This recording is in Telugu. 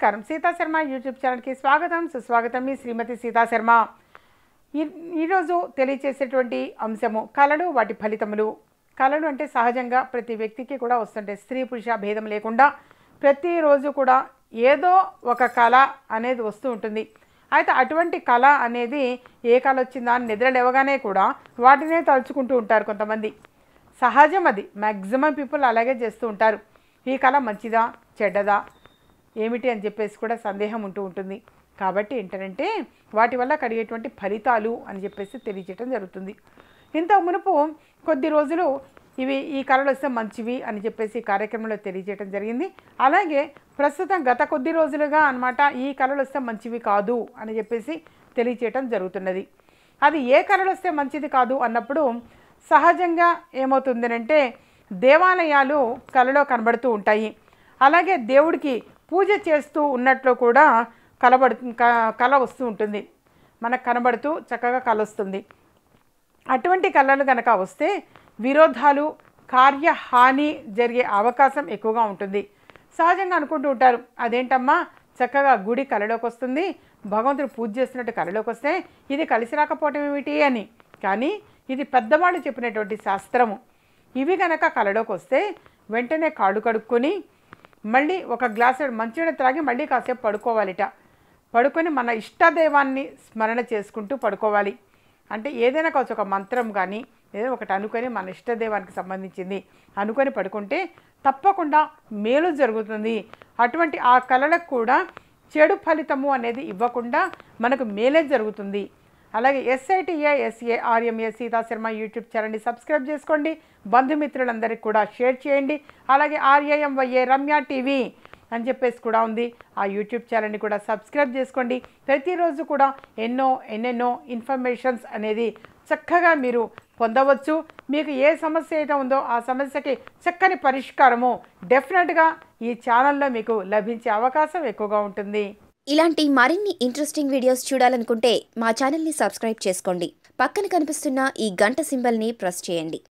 నమస్కారం సీతా శర్మ యూట్యూబ్ ఛానల్కి స్వాగతం సుస్వాగతం మీ శ్రీమతి సీతా శర్మ ఈ- ఈరోజు తెలియచేసేటువంటి అంశము కళలు వాటి ఫలితములు కళలు అంటే సహజంగా ప్రతి వ్యక్తికి కూడా వస్తుంటాయి స్త్రీ పురుష భేదం లేకుండా ప్రతిరోజు కూడా ఏదో ఒక కళ అనేది వస్తూ ఉంటుంది అయితే అటువంటి కళ అనేది ఏ కళ వచ్చిందా అని నిద్ర లేవగానే కూడా వాటినే తలుచుకుంటూ ఉంటారు కొంతమంది సహజం అది మ్యాక్సిమం పీపుల్ అలాగే చేస్తూ ఉంటారు ఈ కళ మంచిదా చెడ్డదా ఏమిటి అని చెప్పేసి కూడా సందేహం ఉంటూ ఉంటుంది కాబట్టి ఏంటంటే వాటి వల్ల కలిగేటువంటి ఫలితాలు అని చెప్పేసి తెలియజేయడం జరుగుతుంది ఇంత మునుపు కొద్ది రోజులు ఇవి ఈ కళలు వస్తే మంచివి అని చెప్పేసి ఈ కార్యక్రమంలో తెలియజేయడం జరిగింది అలాగే ప్రస్తుతం గత కొద్ది రోజులుగా అన్నమాట ఈ కళలు వస్తే మంచివి కాదు అని చెప్పేసి తెలియజేయటం జరుగుతున్నది అది ఏ కళలు వస్తే మంచిది కాదు అన్నప్పుడు సహజంగా ఏమవుతుందనంటే దేవాలయాలు కళలో కనబడుతూ ఉంటాయి అలాగే దేవుడికి పూజ చేస్తూ ఉన్నట్లు కూడా కలబడు క- కళ వస్తూ ఉంటుంది మనకు కనబడుతూ చక్కగా కళ వస్తుంది అటువంటి కళలు కనుక వస్తే విరోధాలు కార్యహాని జరిగే అవకాశం ఎక్కువగా ఉంటుంది సహజంగా అనుకుంటూ ఉంటారు అదేంటమ్మా చక్కగా గుడి కళలోకి వస్తుంది భగవంతుడు పూజ చేస్తున్నట్టు కళలోకి వస్తే ఇది కలిసి రాకపోవటం ఏమిటి అని కానీ ఇది పెద్దవాళ్ళు చెప్పినటువంటి శాస్త్రము ఇవి కనుక కళలోకి వస్తే వెంటనే కాళ్ళు కడుక్కొని మళ్ళీ ఒక గ్లాసు మంచినీళ్ళు త్రాగి మళ్ళీ కాసేపు పడుకోవాలిట పడుకొని మన ఇష్టదైవాన్ని స్మరణ చేసుకుంటూ పడుకోవాలి అంటే ఏదైనా కావచ్చు ఒక మంత్రం కానీ ఏదో ఒకటి అనుకొని మన ఇష్టదైవానికి సంబంధించింది అనుకొని పడుకుంటే తప్పకుండా మేలు జరుగుతుంది అటువంటి ఆ కళలకు కూడా చెడు ఫలితము అనేది ఇవ్వకుండా మనకు మేలే జరుగుతుంది అలాగే S I T A S A R M A Sita Sharma YouTube ఛానల్ని సబ్స్క్రైబ్ చేసుకోండి బంధుమిత్రులందరికీ కూడా షేర్ చేయండి అలాగే ఆర్ఏఎంవైఏ రమ్య టీవీ అని చెప్పేసి కూడా ఉంది ఆ యూట్యూబ్ ఛానల్ని కూడా సబ్స్క్రైబ్ చేసుకోండి ప్రతిరోజు కూడా ఎన్నో ఎన్నెన్నో ఇన్ఫర్మేషన్స్ అనేది చక్కగా మీరు పొందవచ్చు మీకు ఏ సమస్య అయితే ఉందో ఆ సమస్యకి చక్కని పరిష్కారము డెఫినెట్గా ఈ ఛానల్లో మీకు లభించే అవకాశం ఎక్కువగా ఉంటుంది ఇలాంటి మరిన్ని ఇంట్రెస్టింగ్ వీడియోస్ చూడాలనుకుంటే మా ఛానల్ని సబ్స్క్రైబ్ చేసుకోండి పక్కన కనిపిస్తున్న ఈ గంట సింబల్ని ప్రెస్ చేయండి